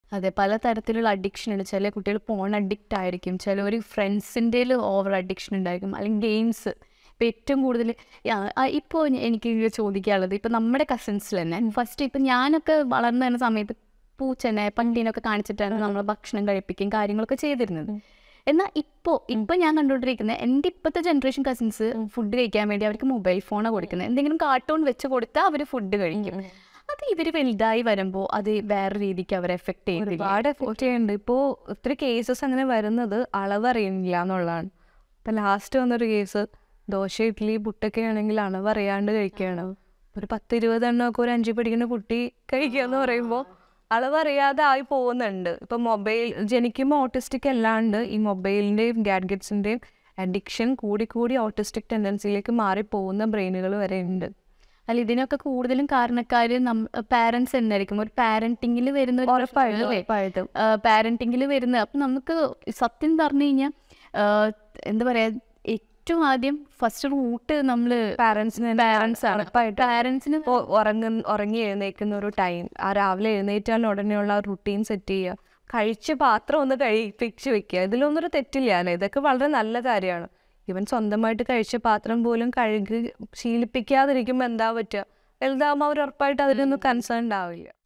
അതെ പല തരത്തിലുള്ള അഡിക്ഷൻ ഉണ്ട് ചില കുട്ടികൾ ഫോൺ അഡിക്റ്റ് ആയിരിക്കും ചിലവർ ഫ്രണ്ട്സിൻ്റെ ഓവർ അഡിക്ഷൻ ഉണ്ടായിരിക്കും അല്ലെങ്കിൽ ഗെയിംസ് ഇപ്പം ഏറ്റവും കൂടുതൽ ഇപ്പോൾ എനിക്ക് ചോദിക്കാനുള്ളത് ഇപ്പം നമ്മുടെ കസിൻസിൽ തന്നെ ഫസ്റ്റ് ഇപ്പം ഞാനൊക്കെ വളർന്നു വരുന്ന സമയത്ത് പൂച്ചനെ പണ്ടീനൊക്കെ കാണിച്ചിട്ടാണ് നമ്മൾ ഭക്ഷണം കഴിപ്പിക്കുകയും കാര്യങ്ങളൊക്കെ ചെയ്തിരുന്നത് എന്നാൽ ഇപ്പോൾ ഇപ്പോൾ ഞാൻ കണ്ടുകൊണ്ടിരിക്കുന്നത് എൻ്റെ ഇപ്പോഴത്തെ ജനറേഷൻ കസിൻസ് ഫുഡ് കഴിക്കാൻ വേണ്ടി അവർക്ക് മൊബൈൽ ഫോണാണ് കൊടുക്കുന്നത് എന്തെങ്കിലും കാർട്ടൂൺ വെച്ച് കൊടുത്താൽ അവർ ഫുഡ് കഴിക്കും അത് ഇവർ വലുതായി വരുമ്പോൾ അത് വേറെ രീതിക്ക് അവരെ എഫക്ട് ചെയ്യും ഒരുപാട് എഫോർട്ട് ചെയ്യുന്നുണ്ട് ഇപ്പോൾ ഒത്തിരി കേസസ് അങ്ങനെ വരുന്നത് അളവറിയുന്നില്ല എന്നുള്ളതാണ് ഇപ്പം ലാസ്റ്റ് വന്നൊരു കേസ് ദോശ ഇഡ്ഡലി പുട്ടൊക്കെ ആണെങ്കിൽ അളവറിയാണ്ട് കഴിക്കുകയാണ് ഒരു പത്ത് ഇരുപത് എണ്ണമൊക്കെ ഒരു അഞ്ചിൽ പഠിക്കുന്ന കുട്ടി കഴിക്കുക എന്ന് പറയുമ്പോൾ അളവറിയാതെ ആയി പോകുന്നുണ്ട് ഇപ്പം മൊബൈൽ ജനിക്കുമ്പോൾ ഓട്ടിസ്റ്റിക് അല്ലാണ്ട് ഈ മൊബൈലിൻ്റെയും ഗാഡ്ഗറ്റ്സിൻ്റെയും അഡിക്ഷൻ കൂടി കൂടി ഓട്ടിസ്റ്റിക് ടെൻഡൻസിയിലേക്ക് മാറിപ്പോകുന്ന ബ്രെയിനുകൾ വരെ ഉണ്ട് അല്ല ഇതിനൊക്കെ കൂടുതലും കാരണക്കാര് പാരന്റ്സ് എന്നായിരിക്കും ഒരു പാരന്റിങ്ങിൽ വരുന്ന ഒരു ഉറപ്പായിട്ടും അല്ലേ? ഉറപ്പായിട്ടും പാരന്റിങ്ങിൽ വരുന്ന അപ്പം നമുക്ക് സത്യം പറഞ്ഞു കഴിഞ്ഞാൽ എന്താ പറയാ ഏറ്റവും ആദ്യം ഫസ്റ്റ് റൂട്ട് നമ്മൾ പാരൻസിന് പാരന്റ്സ് ആണ് ഉറപ്പായിട്ടും പാരന്റ്സിന് ഇപ്പോൾ ഉറങ്ങുന്ന ഉറങ്ങി എഴുന്നേൽക്കുന്ന ഒരു ടൈം ആ രാവിലെ എഴുന്നേറ്റാൽ ഉടനെയുള്ള ആ റുട്ടീൻ സെറ്റ് ചെയ്യുക കഴിച്ച പാത്രം ഒന്ന് കഴിപ്പിച്ച് വെക്കുക ഇതിലൊന്നും ഒരു തെറ്റില്ല അല്ലേ ഇതൊക്കെ വളരെ നല്ല കാര്യമാണ് ഇവൻ സ്വന്തമായിട്ട് കഴിച്ച പാത്രം പോലും കഴുകി ശീലിപ്പിക്കാതിരിക്കുമ്പോൾ എന്താ പറ്റുക വലുതാകുമ്പോൾ അവർ ഉറപ്പായിട്ട് അതിനൊന്നും കൺസേൺ ഉണ്ടാവില്ല